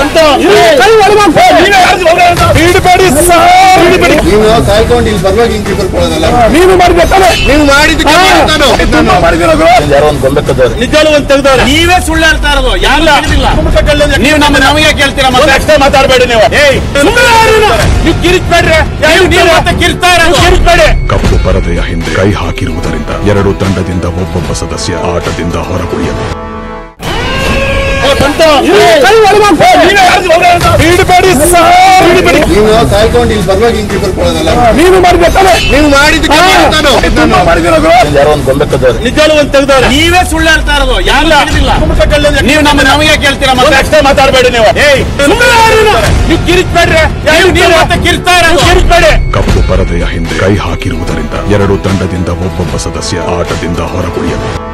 ಬಿಡಬೇಡಿ ಸರ್ ಬಿಡಬೇಡಿ ನೀವು ಕಾಯ್ಕೊಂಡು ಇಲ್ಲಿ ಪರವಾಗಿ ಹಿಂಗ್ ತಿಳ್ಕೊಳ್ಳೋದಲ್ಲ ನೀವು ಮಾಡಿದ ನೀವು ಮಾಡಿದ್ದಕ್ಕೆ ನಾನು ಮಾಡಿದಿರೋದು ಯಾರೋ ಒಂದು ಗೊಂಬೆ ಕದ್ದವ್ರೆ ನಿಜವಾಗ್ಲೂ ಒಂದು ತೆಗ್ದವ್ರೆ ನೀವೇ ಸುಳ್ಳು ಹೇಳ್ತಾ ಇರೋದು ಯಾರು ಹೇಳಿಲ್ಲ ನೀವು ನಮ್ಮ ನಮಗೆ ಕೇಳ್ತೀರಾ ಮತ್ತೆ ಅಷ್ಟೇ ಮಾತಾಡಬೇಡಿ ನೀವು ಏಯ್ ನೀವು ಕಿರಿಚ್ಬೇಡ್ರಿ ನೀವು ನೀವು ಮತ್ತೆ ಕಿರ್ತಾ ಇರೋದು ಕಿರಿಚ್ಬೇಡಿ ಕಪ್ಪು ಪರದೆಯ ಹಿಂದೆ ಕೈ ಹಾಕಿರುವುದರಿಂದ ಎರಡು ತಂಡದಿಂದ ಒಬ್ಬೊಬ್ಬ ಸದಸ್ಯ ಆಟದಿಂದ ಹೊರಗುಳಿಯಲು ಬಿಡಬೇಡಿ ಸರ್ ಬಿಡಬೇಡಿ ನೀವು ಕಾಯ್ಕೊಂಡು ಇಲ್ಲಿ ಪರವಾಗಿ ಹಿಂಗ್ ತಿಳ್ಕೊಳ್ಳೋದಲ್ಲ ನೀವು ಮಾಡಿದ ನೀವು ಮಾಡಿದ್ದಕ್ಕೆ ನಾನು ಮಾಡಿದಿರೋದು ಯಾರೋ ಒಂದು ಗೊಂಬೆ ಕದ್ದವ್ರೆ ನಿಜವಾಗ್ಲೂ ಒಂದು ತೆಗ್ದವ್ರೆ ನೀವೇ ಸುಳ್ಳು ಹೇಳ್ತಾ ಇರೋದು ಯಾರು ಹೇಳಿಲ್ಲ ನೀವು ನಮ್ಮ ನಮಗೆ ಕೇಳ್ತೀರಾ ಮತ್ತೆ ಅಷ್ಟೇ ಮಾತಾಡಬೇಡಿ ನೀವು ಏಯ್ ನೀವು ಕಿರಿಚ್ಬೇಡ್ರಿ ನೀವು ನೀವು ಮತ್ತೆ ಕಿರ್ತಾ ಇರೋದು ಕಿರಿಚ್ಬೇಡಿ ಕಪ್ಪು ಪರದೆಯ ಹಿಂದೆ ಕೈ ಹಾಕಿರುವುದರಿಂದ ಎರಡು ತಂಡದಿಂದ ಒಬ್ಬೊಬ್ಬ ಸದಸ್ಯ ಆಟದಿಂದ ಹೊರಗುಳಿಯಲು